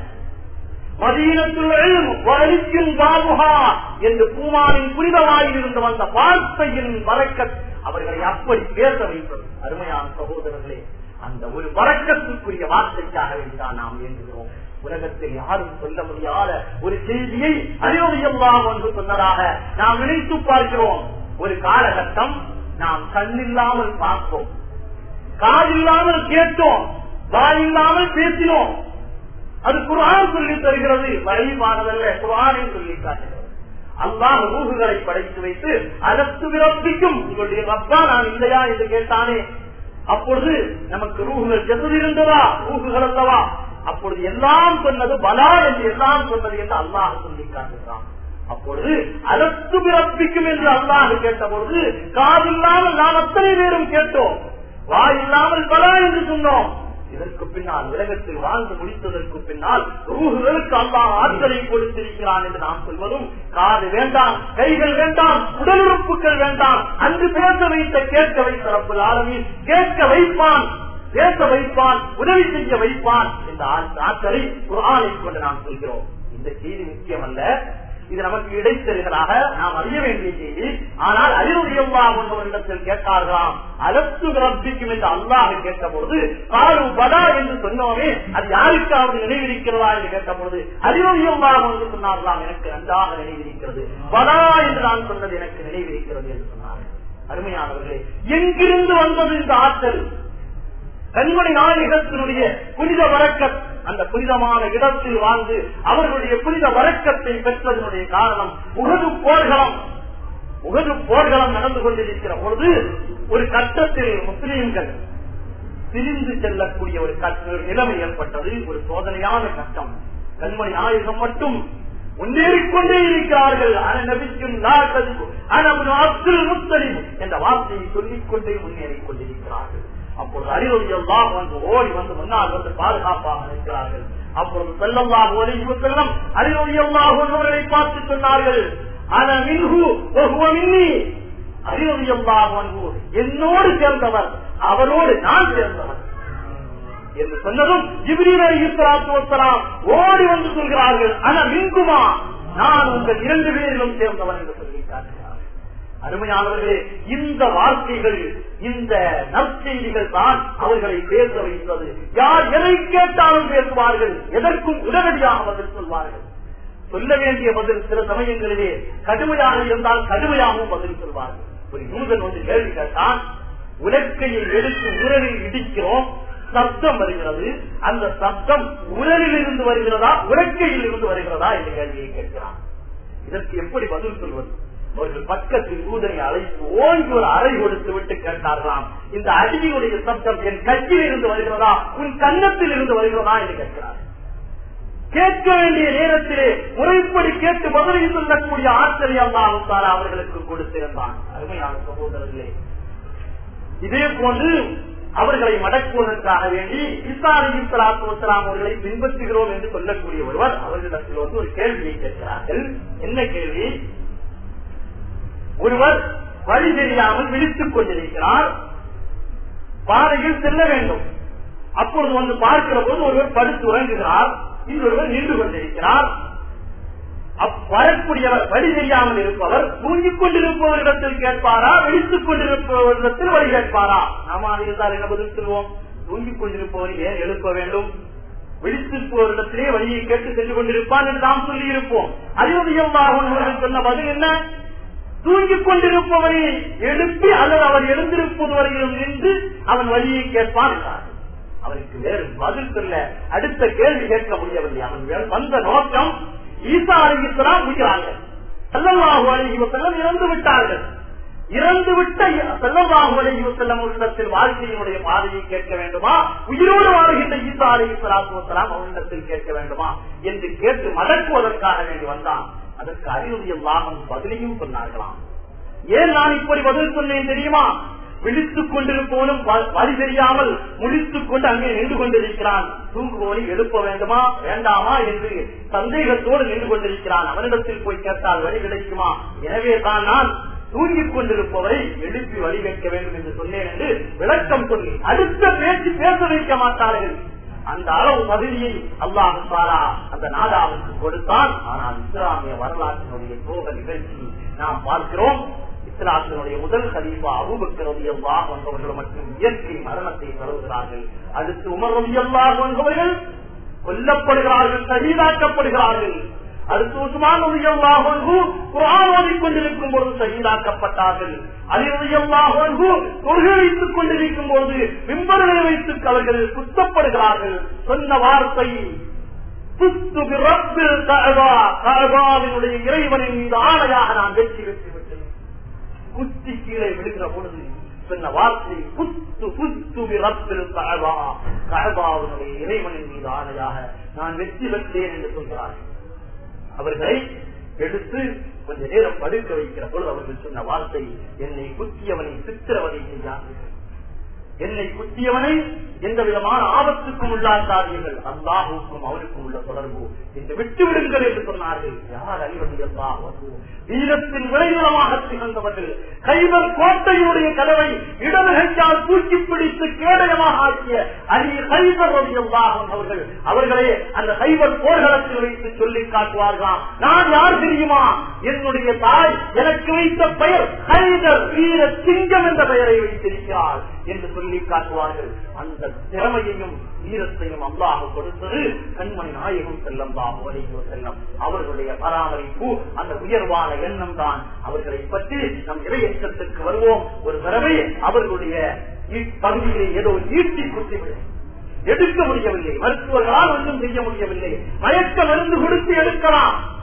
மதீனத்துள் பாபுகா என்று பூமானின் புனிதமாயில் இருந்து வந்த வார்த்தையின் வரக்க அவர்களை அப்படி பேச வைப்பது அருமையான சகோதரர்களே அந்த ஒரு வரக்கத்துக்குரிய வார்த்தைக்காக வேண்டிதான் நாம் வேண்டுகிறோம் உலகத்தில் யாரும் சொல்ல முடியாத ஒரு செய்தியை அறிவுரையெல்லாம் என்று சொன்னதாக நாம் நினைத்து பார்க்கிறோம் ஒரு காலகட்டம் நாம் கண்ணில்லாமல் பார்த்தோம் காதில்லாமல் கேட்டோம் வாயில்லாமல் பேசினோம் அது குரான் சொல்லி தருகிறது வழிபானதல்ல குரானை சொல்லி காட்டுகிறது அல்லாஹ் ரூகுகளை படைத்து வைத்து அதற்கு விரப்பிக்கும் உங்களுடைய ரப்பா நான் இல்லையா என்று கேட்டானே அப்பொழுது நமக்கு ரூகுகள் ஜெசது இருந்ததா ரூகுகள் அல்லவா அப்பொழுது எல்லாம் சொன்னது பலா என்று எல்லாம் சொன்னது என்று அல்லாஹ் சொல்லி காட்டுகிறான் அப்பொழுது அதற்கு பிறப்பிக்கும் என்று அல்லாஹ் கேட்ட பொழுது காதில்லாமல் நாம் அத்தனை பேரும் கேட்டோம் வாயில்லாமல் பலா என்று சொன்னோம் இதற்கு பின்னால் உலகத்தில் வாழ்ந்து முடித்ததற்கு பின்னால் ரூகுகளுக்கு அல்லாஹ் ஆற்றலை கொடுத்திருக்கிறான் என்று நாம் சொல்வதும் காது வேண்டாம் கைகள் வேண்டாம் உடல் உறுப்புகள் வேண்டாம் அன்று பேச வைத்த கேட்க வைத்த ரப்பு ஆளுமையில் கேட்க வைப்பான் பேச வைப்பான் உதவி செய்ய வைப்பான் என்ற ஆற்றலை குரானை கொண்டு நாம் சொல்கிறோம் இந்த செய்தி முக்கியம் அல்ல இது நமக்கு இடைத்தருகளாக நாம் அறிய வேண்டிய செய்தி ஆனால் அறிவுடையவா ஒன்றவரிடத்தில் கேட்டார்களாம் அலத்து ரப்பிக்கும் என்று அல்லாஹ் கேட்டபோது காலு பதா என்று சொன்னோமே அது யாருக்காவது நினைவிருக்கிறதா என்று கேட்டபொழுது அறிவுடையவா என்று சொன்னார்களாம் எனக்கு நன்றாக நினைவிருக்கிறது பதா என்று நான் சொன்னது எனக்கு நினைவிருக்கிறது என்று சொன்னார்கள் அருமையானவர்களே எங்கிருந்து வந்தது இந்த ஆற்றல் கண்மணி நாயகத்தினுடைய புனித வரக்கத் அந்த புனிதமான இடத்தில் வாழ்ந்து அவர்களுடைய புனித வரக்கத்தை பெற்றதனுடைய காரணம் உகது போர்களம் உகது போர்களம் நடந்து கொண்டிருக்கிற பொழுது ஒரு கட்டத்தில் முஸ்லீம்கள் பிரிந்து செல்லக்கூடிய ஒரு கட்ட- ஒரு நிலைமை ஏற்பட்டது ஒரு சோதனையான கட்டம் கண்மணி நாயகம் மட்டும் முன்னேறிக்கொண்டே இருக்கிறார்கள் அனநபிக்கும் அனபுன் அப்துல் முத்தலிம் என்ற வார்த்தையை சொல்லிக்கொண்டே முன்னேறிக் கொண்டிருக்கிறார்கள் அப்பொழுது அறிவுரையெல்லாம் வந்து ஓடி வந்து முன்னால் வந்து பாதுகாப்பாக இருக்கிறார்கள் அப்பொழுது செல்லல்லாக ஒலிவு செல்லம் அறிவுரையெல்லாம் ஒருவர்களை பார்த்து சொன்னார்கள் அன மின்ஹு ஒஹுவ மின்னி அறிவுரையெல்லாம் வந்து என்னோடு சேர்ந்தவர் அவரோடு நான் சேர்ந்தவர் என்று சொன்னதும் ஜிப்ரீல் அலைஹிஸ்ஸலாத்து வஸ்ஸலாம் ஓடி வந்து சொல்கிறார்கள் ஆனா மின்குமா நான் உங்கள் இரண்டு பேரிலும் சேர்ந்தவன் என்று சொல்லிட்டார்கள் அருமையானவர்களே இந்த வார்த்தைகள் இந்த நற்செய்திகள் தான் அவர்களை பேச வைத்தது யார் எதை கேட்டாலும் பேசுவார்கள் எதற்கும் உடனடியாக பதில் சொல்வார்கள் சொல்ல வேண்டிய பதில் சில சமயங்களிலே கடுமையாக இருந்தால் கடுமையாகவும் பதில் சொல்வார்கள் ஒரு யூதன் வந்து கேள்வி கேட்டான் உலக்கையை எடுத்து உரலில் இடிக்கிறோம் சப்தம் வருகிறது அந்த சப்தம் உரலில் இருந்து வருகிறதா உலக்கையில் இருந்து வருகிறதா என்ற கேள்வியை கேட்கிறான் இதற்கு எப்படி பதில் சொல்வது அவர்கள் பக்கத்தில் யூதனை அழைத்து ஓய்வு ஒரு அறை கொடுத்து விட்டு கேட்டார்களாம் இந்த அடியுடைய சப்தம் என் கட்சியில் இருந்து வருகிறதா உன் கன்னத்தில் இருந்து வருகிறதா என்று கேட்கிறார் கேட்க வேண்டிய நேரத்திலே முறைப்படி கேட்டு பதிலை சொல்லக்கூடிய ஆச்சரியம் தான் அவர்களுக்கு கொடுத்திருந்தான் அருமையான சகோதரர்களே இதே போன்று அவர்களை மடக்குவதற்காக வேண்டி இஸ்லாமியின் சலாத்துலாம் அவர்களை பின்பற்றுகிறோம் என்று சொல்லக்கூடிய ஒருவர் அவர்களிடத்தில் வந்து ஒரு கேள்வியை கேட்கிறார்கள் என்ன கேள்வி ஒருவர் வழி தெரியாமல் விழித்துக் கொண்டிருக்கிறார் பாதையில் செல்ல வேண்டும் அப்பொழுது வந்து பார்க்கிற போது ஒருவர் படுத்து உறங்குகிறார் இன்னொருவர் நின்று கொண்டிருக்கிறார் அப்- வரக்கூடியவர் வழி தெரியாமல் இருப்பவர் தூங்கிக் கொண்டிருப்பவரிடத்தில் கேட்பாரா விழித்துக் கொண்டிருப்பவரிடத்தில் வழி கேட்பாரா நாம இருந்தால் என்ன பதில் சொல்வோம் தூங்கிக் கொண்டிருப்பவரை ஏன் எழுப்ப வேண்டும் விழித்திருப்பவரிடத்திலே வழியை கேட்டு சென்று கொண்டிருப்பான் என்று நாம் சொல்லி இருப்போம் அறிவுரையமாக சொன்ன பதில் என்ன தூங்கிக் கொண்டிருப்பவரை எழுப்பி அல்லது அவர் எழுந்திருப்பது வரையிலும் நின்று அவன் வழியை கேட்பான் என்றார். அவருக்கு வேறு பதில் சொல்ல அடுத்த கேள்வி கேட்க முடியவில்லை அவன் வே- வந்த நோக்கம் ஈசா அலிஸ்லாம் முடிகிறார்கள் செல்லவாகு அழகி செல்லம் இறந்து விட்டார்கள் இறந்து விட்ட செல்லவாகு அழகி செல்லம் அவர்களிடத்தில் வாழ்க்கையினுடைய பாதையை கேட்க வேண்டுமா உயிரோடு வாழ்கின்ற ஈசா அலி சலாத்துலாம் அவர்களிடத்தில் கேட்க வேண்டுமா என்று கேட்டு மடக்குவதற்காக வேண்டி வந்தான் அதற்கு அறிவுரையில் லாபம் பதிலையும் சொன்னார்களாம் ஏன் நான் இப்படி பதில் சொன்னேன் தெரியுமா விழித்துக் கொண்டிருப்பவனும் வ- வழி தெரியாமல் முடித்துக் கொண்டு அங்கே நின்று கொண்டிருக்கிறான் தூங்குவோனை எழுப்ப வேண்டுமா வேண்டாமா என்று சந்தேகத்தோடு நின்று கொண்டிருக்கிறான் அவனிடத்தில் போய் கேட்டால் வழி கிடைக்குமா எனவே தான் நான் தூங்கிக் கொண்டிருப்பவரை எழுப்பி வழி கேட்க வேண்டும் என்று சொன்னேன் என்று விளக்கம் சொல்லி அடுத்த பேச்சு பேச வைக்க மாட்டார்கள் அந்த அளவு பகுதியை அல்லாஹ் தாலா அந்த நாடாவுக்கு கொடுத்தான் ஆனால் இஸ்லாமிய வரலாற்றினுடைய சோக நிகழ்ச்சி நாம் பார்க்கிறோம் இஸ்லாத்தினுடைய முதல் கலீஃபா அபுபக்கரது எல்லாம் வந்தவர்கள் மற்றும் இயற்கை மரணத்தை தருகிறார்கள் அடுத்து உமர் ரவி எல்லாம் வந்தவர்கள் கொல்லப்படுகிறார்கள் சகிதாக்கப்படுகிறார்கள் அடுத்து உஸ்மான் ரவி எல்லாம் குரான் ஓதிக் கொண்டிருக்கும் பொழுது சகிதாக்கப்பட்டார்கள் அலி ரவி எல்லாம் கொள்கை வைத்துக் கொண்டிருக்கும் போது விம்பர்களை வைத்து அவர்கள் குத்தப்படுகிறார்கள் சொன்ன வார்த்தை குத்து பிரப்பில் கஅபா, கஅபாவினுடைய இறைவனின் மீது ஆணையாக நான் வெற்றி பெற்று விட்டேன் குத்தி கீழே விழுகிற பொழுது சொன்ன வார்த்தை குத்து குத்து ரப்பில் கஅபா கஅபாவினுடைய இறைவனின் மீது ஆணையாக நான் வெற்றி பெற்றேன் என்று சொல்கிறார்கள் அவர்களை எடுத்து கொஞ்ச நேரம் படுக்க வைக்கிற பொழுது அவர்கள் சொன்ன வார்த்தை என்னை குத்தியவனை சித்திரவதை செய்யாதீர்கள் என்னை குத்தியவனை எந்த விதமான ஆபத்துக்கும் உள்ளாக்காதீர்கள் அல்லாஹுக்கும் அவருக்கும் உள்ள தொடர்பு என்று விட்டு விடுங்கள் என்று சொன்னார்கள் யார் அறிவது அல்லாஹ் வீரத்தின் விளைநிலமாக திகழ்ந்தவர்கள் கைவர் கோட்டையினுடைய கதவை இடதுகையால் தூக்கி பிடித்து கேடயமாக ஆக்கிய அலி கைவர் அல்லாஹும் அவர்கள் அவர்களே அந்த கைவர் போர்க்களத்தில் வைத்து சொல்லி காட்டுவார்களாம் நான் யார் தெரியுமா என்னுடைய தாய் எனக்கு வைத்த பெயர் கைதர் வீர சிங்கம் என்ற பெயரை வைத்திருக்கிறார் என்று சொல்லி காட்டுவார்கள் அந்த திறமையையும் வீரத்தையும் அல்லாஹ் கொடுத்தது கண்மணி நாயகம் செல்லம் பாபுவரையும் செல்லம் அவர்களுடைய பராமரிப்பு அந்த உயர்வான எண்ணம் தான் அவர்களை பற்றி நம் இறையற்றத்துக்கு வருவோம் ஒரு தடவை அவர்களுடைய பகுதியிலே ஏதோ ஈட்டி குத்திவிடும் எடுக்க முடியவில்லை மருத்துவர்களால் ஒன்றும் செய்ய முடியவில்லை மயக்க மருந்து கொடுத்து எடுக்கலாம்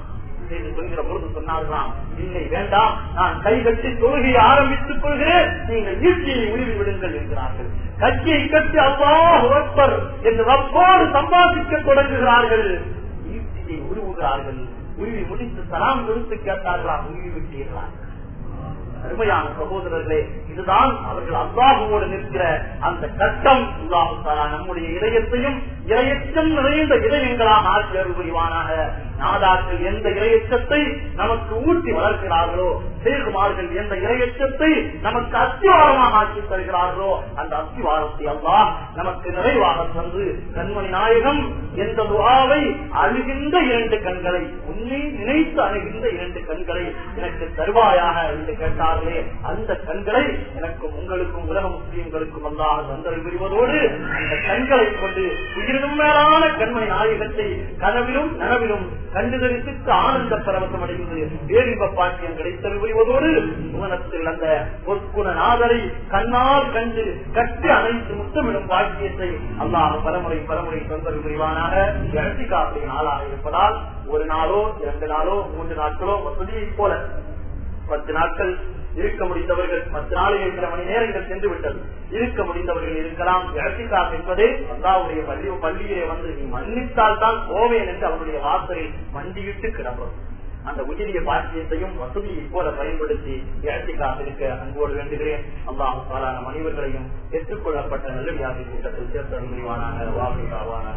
செய்து சொல்கிற பொழுது சொன்னார்களாம் இல்லை வேண்டாம் நான் கை கட்டி தொழுகையை ஆரம்பித்துக் கொள்கிறேன் நீங்கள் ஈட்டியை உருவி விடுங்கள் என்கிறார்கள் கட்சியை கட்டி அல்லாஹ் அக்பர் என்று ரப்போடு சம்பாதிக்க தொடங்குகிறார்கள் ஈட்டியை உருவுகிறார்கள் உருவி முடித்து சலாம் கொடுத்து கேட்டார்களாம் உருவி விட்டீர்களாம் அருமையான சகோதரர்களே இதுதான் அவர்கள் அல்லாஹுவோடு நிற்கிற அந்த கட்டம் அல்லாஹு தாலா நம்முடைய இதயத்தையும் இரையச்சம் நிறைந்த இதயங்களாக ஆட்சி புரிவானாக நாதாக்கள் எந்த இரையச்சத்தை நமக்கு ஊட்டி வளர்க்கிறார்களோ சேகுமார்கள் எந்த இரையச்சத்தை நமக்கு அத்திவாரமாக ஆக்கி தருகிறார்களோ அந்த அத்திவாரத்தை அல்லாஹ் நமக்கு நிறைவாக தந்து கண்மணி நாயகம் எந்த துவாவை அழுகின்ற இரண்டு கண்களை உன்னை நினைத்து அணுகின்ற இரண்டு கண்களை எனக்கு தருவாயாக என்று கேட்டார்களே அந்த கண்களை எனக்கும் உங்களுக்கும் உலக முஸ்லீம்களுக்கும் அல்லாஹ் தந்தல் புரிவதோடு அந்த கண்களை கொண்டு உயிரினும் மேலான கண்மணி நாயகத்தை கனவிலும் நனவிலும் கண்டு தரிசித்து ஆனந்த பரவசம் அடைந்து பேரின்ப பாக்கியம் கிடைத்தல் புரிவதோடு சுவனத்தில் அந்த பொற்குண நாதரை கண்ணால் கண்டு கட்டி அணைத்து முத்தமிடும் பாக்கியத்தை அல்லாஹ் பலமுறை பலமுறை தந்தல் புரிவானாக இறத்தி காப்பை நாளாக இருப்பதால் ஒரு நாளோ இரண்டு நாளோ மூன்று நாட்களோ வசதியை போல பத்து நாட்கள் இருக்க முடிந்தவர்கள் பத்து நாளில் சில மணி நேரங்கள் சென்று விட்டது இருக்க முடிந்தவர்கள் இருக்கலாம் இறத்திக்காக என்பதே அல்லாவுடைய பள்ளி பள்ளியிலே வந்து நீ மன்னித்தால் தான் போவேன் என்று அவருடைய வாசலில் மண்டியிட்டு கிடப்போம் அந்த உயிரிய பாக்கியத்தையும் வசதியை போல பயன்படுத்தி இறத்திக்காக இருக்க அன்போடு வேண்டுகிறேன் அல்லாஹ் பாலான மனிதர்களையும் ஏற்றுக்கொள்ளப்பட்ட நல்லவியாக கூட்டத்தில் சேர்த்த அறிவானாக வாபிதாவான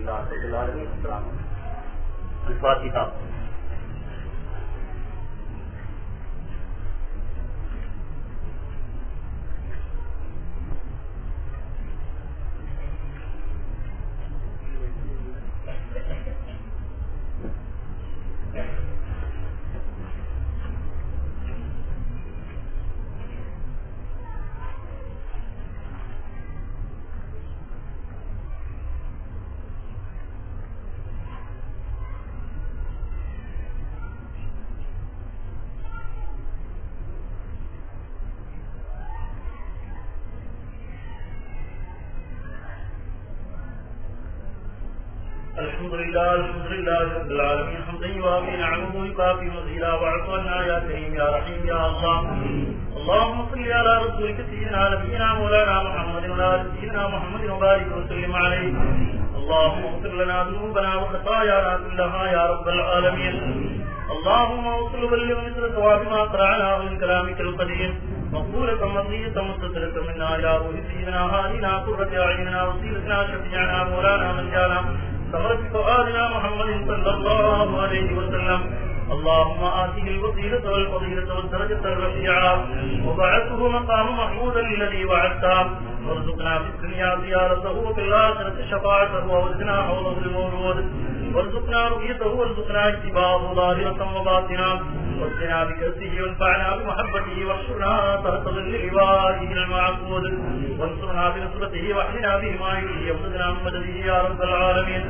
அல்பாத்திகா الحمد لله الحمد لله رب العالمين حمدا يوافي نعمه ويكافي مزيدا واعطنا يا كريم يا رحيم يا الله اللهم صل على رسولك سيدنا نبينا مولانا محمد وعلى سيدنا محمد وبارك وسلم عليه اللهم اغفر لنا ذنوبنا وخطايانا كلها يا رب العالمين اللهم اوصل بلغ مثل ثواب ما قرأناه من كلامك القديم مقبولة مرضية متصلة منا إلى روح سيدنا هادنا قرة أعيننا وسيلتنا شفيعنا مولانا من جانا ثمرة فؤادنا محمد صلى الله عليه وسلم اللهم آته الوسيلة والفضيلة والدرجة الرفيعة وبعثه مقام محمودا الذي وعدته وارزقنا في الدنيا زيارته وفي الآخرة شفاعته وارزقنا حوضه المولود وارزقنا رؤيته وارزقنا اتباعه ظاهرة وباطنا واسقنا بكأسه وانفعنا بمحبته واحشرنا تحت ظل لوائه المعبود وانصرنا بنصرته واحلنا بما يليه وزدنا من مدده يا رب العالمين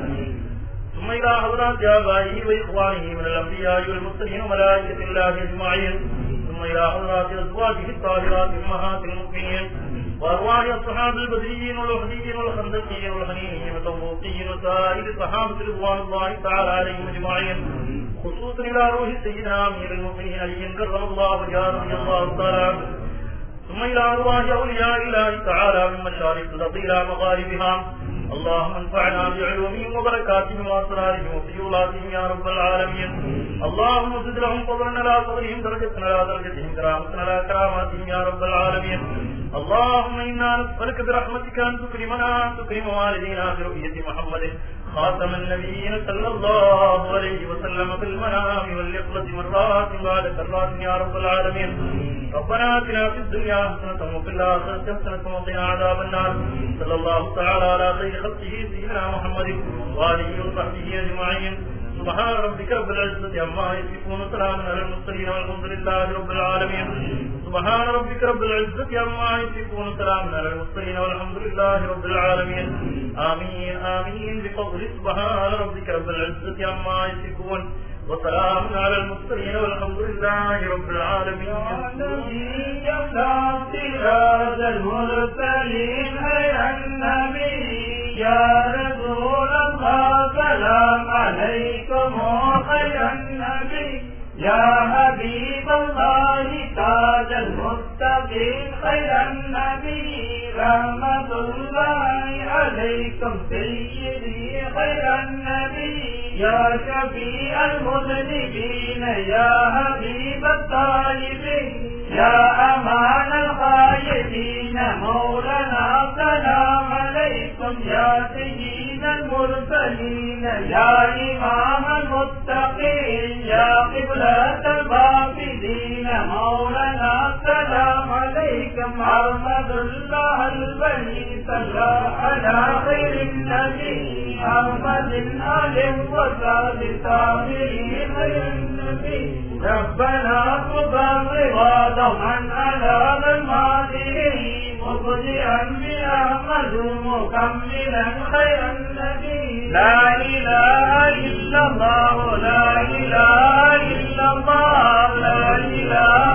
ثم إلى حضرات آبائه وإخوانه من الأنبياء والمرسلين وملائكة الله أجمعين ثم إلى حضرات أزواجه الطاهرات أمهات المؤمنين وأرواح أصحاب البدريين والوحديين والخندقيين والحنينيين والتوفيقيين وسائر الصحابة رضوان الله تعالى عليهم أجمعين خصوصا إلى روح سيدنا أمير المؤمنين علي كرم الله وجاه رضي الله تعالى عنه ثم إلى أرواح أولياء الله تعالى من مشارق الأرض إلى مغاربها اللهم انفعنا بعلومهم وبركاتهم واسرارهم وفيولاتهم يا رب العالمين اللهم زد لهم فضلا على فضلهم درجة على درجتهم كرامة على كراماتهم يا رب العالمين اللهم انا نسألك برحمتك ان تكرمنا ان تكرم والدينا برؤية محمد خاتم النبيين صلى الله عليه وسلم في المنام واليقظة مرات بعد كرات يا رب العالمين ربنا اتنا في الدنيا حسنة وفي الآخرة حسنة وقنا عذاب النار صلى الله تعالى على خير خلقه سيدنا محمد وآله وصحبه أجمعين سبحان ربك رب العزة عما يصفون وسلام على المرسلين والحمد لله رب العالمين سبحان ربك رب العزة عما يصفون وسلام على المرسلين والحمد لله رب العالمين آمين آمين بفضل سبحان ربك رب العزة عما يصفون وسلام على المرسلين والحمد لله رب العالمين هذا المرسلين أي النبي يا رسول الله السلام عليكم خير النبي يا حبيب الله تاج المتقين خير النبي رحمة الله عليكم سيدي خير النبي يا شفيع المذنبين يا حبيب الطالبين يا أمان الخائفين مولانا سلام عليكم يا سيد المرسلين يا إمام المتقين يا قبلة البابدين مولانا سلام عليكم أحمد الله البني صلى على خير النبي أحمد آل وصحب تابعين خير النبي ربنا قضى رضا عن على الماضي مبدئا بأحمد مكملا خير النبي لا إله إلا الله لا إله إلا الله لا إله